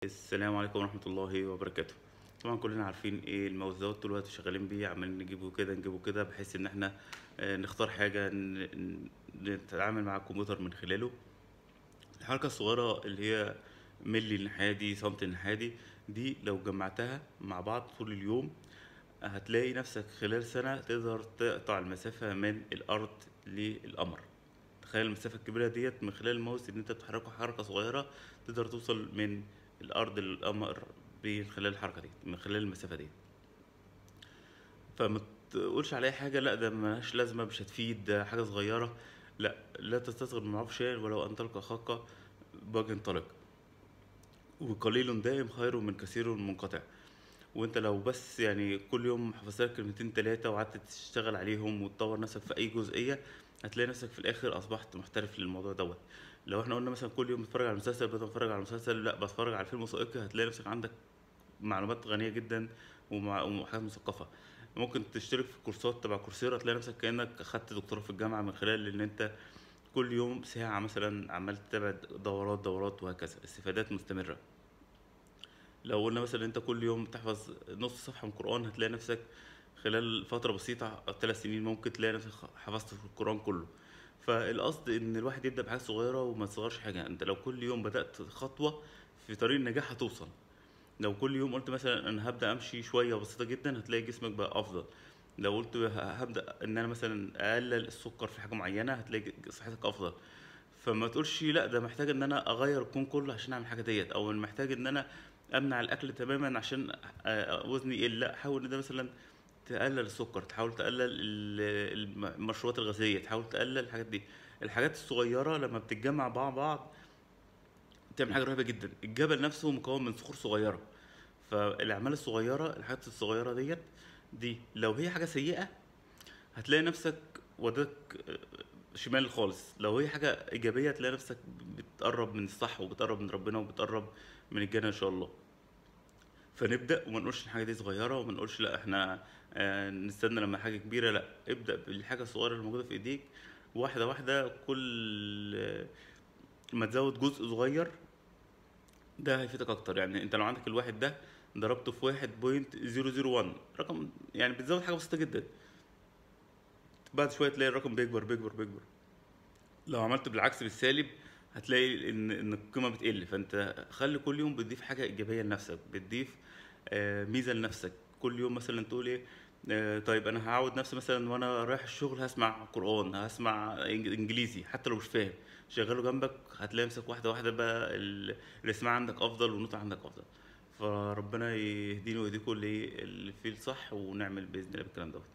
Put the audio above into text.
السلام عليكم ورحمة الله وبركاته طبعا كلنا عارفين ايه الماوس دوت طول الوقت شغالين بيه عمالين نجيبه كده نجيبه كده بحيث ان احنا آه، نختار حاجة ن- ن- نتعامل مع الكمبيوتر من خلاله الحركة الصغيرة اللي هي ملي الناحية دي سنتي الناحية دي دي لو جمعتها مع بعض طول اليوم هتلاقي نفسك خلال سنة تقدر تقطع المسافة من الأرض للقمر تخيل المسافة الكبيرة ديت من خلال الماوس إن أنت بتحركه حركة صغيرة تقدر توصل من الأرض للقمر من خلال الحركة دي من خلال المسافة دي فما تقولش عليها حاجة لا ده ملهاش لازمة مش هتفيد ده حاجة صغيرة لا لا تستصغر من معروف شيئا ولو أن تلقى أخاك بوجه طلق وقليل دائم خير من كثير منقطع وانت لو بس يعني كل يوم حفظت لك كلمتين تلاتة وقعدت تشتغل عليهم وتطور نفسك في اي جزئية هتلاقي نفسك في الاخر اصبحت محترف للموضوع دوت لو احنا قلنا مثلا كل يوم بتتفرج على مسلسل بدل ما اتفرج على مسلسل لا بتفرج على فيلم وثائقي هتلاقي نفسك عندك معلومات غنية جدا ومع- وحاجات مثقفة ممكن تشترك في كورسات تبع كورسيرا تلاقي نفسك كأنك أخدت دكتوراه في الجامعة من خلال إن أنت كل يوم ساعة مثلا عمال تتابع دورات دورات وهكذا استفادات مستمرة لو قلنا مثلا انت كل يوم تحفظ نص صفحة من القرآن هتلاقي نفسك خلال فترة بسيطة ثلاث سنين ممكن تلاقي نفسك حفظت في القرآن كله فالقصد ان الواحد يبدأ بحاجات صغيرة وما تصغرش حاجة انت لو كل يوم بدأت خطوة في طريق النجاح هتوصل لو كل يوم قلت مثلا انا هبدأ امشي شوية بسيطة جدا هتلاقي جسمك بقى افضل لو قلت ه- هبدأ ان انا مثلا اقلل السكر في حاجة معينة هتلاقي صحتك افضل فما تقولش لا ده محتاج ان انا اغير الكون كله عشان اعمل حاجه ديت او محتاج ان انا امنع الاكل تماما عشان آه، وزني يقل لا حاول ان ده مثلا تقلل السكر تحاول تقلل ال- الم- المشروبات الغازيه تحاول تقلل الحاجات دي الحاجات الصغيره لما بتتجمع مع بعض تعمل حاجه رهيبه جدا الجبل نفسه مكون من صخور صغيره فالاعمال الصغيره الحاجات الصغيره ديت دي لو هي حاجه سيئه هتلاقي نفسك وداك شمال خالص لو هي حاجة إيجابية هتلاقي نفسك بتقرب من الصح وبتقرب من ربنا وبتقرب من الجنة إن شاء الله فنبدأ وما نقولش الحاجة دي صغيرة وما نقولش لا احنا آه، نستنى لما حاجة كبيرة لا ابدأ بالحاجة الصغيرة اللي موجودة في ايديك واحدة واحدة كل آه، ما تزود جزء صغير ده هيفيدك اكتر يعني انت لو عندك الواحد ده ضربته في واحد بوينت زيرو زيرو وان رقم يعني بتزود حاجة بسيطة جدا بعد شوية تلاقي الرقم بيكبر بيكبر بيكبر لو عملت بالعكس بالسالب هتلاقي ان ان القيمه بتقل فانت خلي كل يوم بتضيف حاجه ايجابيه لنفسك بتضيف آه، ميزه لنفسك كل يوم مثلا تقول ايه آه، طيب انا هعود نفسي مثلا وانا رايح الشغل هسمع قران هسمع إنج- انجليزي حتى لو مش فاهم شغله جنبك هتلاقي نفسك واحده واحده بقى ال- الاستماع عندك افضل والنطق عندك افضل فربنا يهديني ويهديكم اللي اللي فيه الصح ونعمل باذن الله بالكلام دوت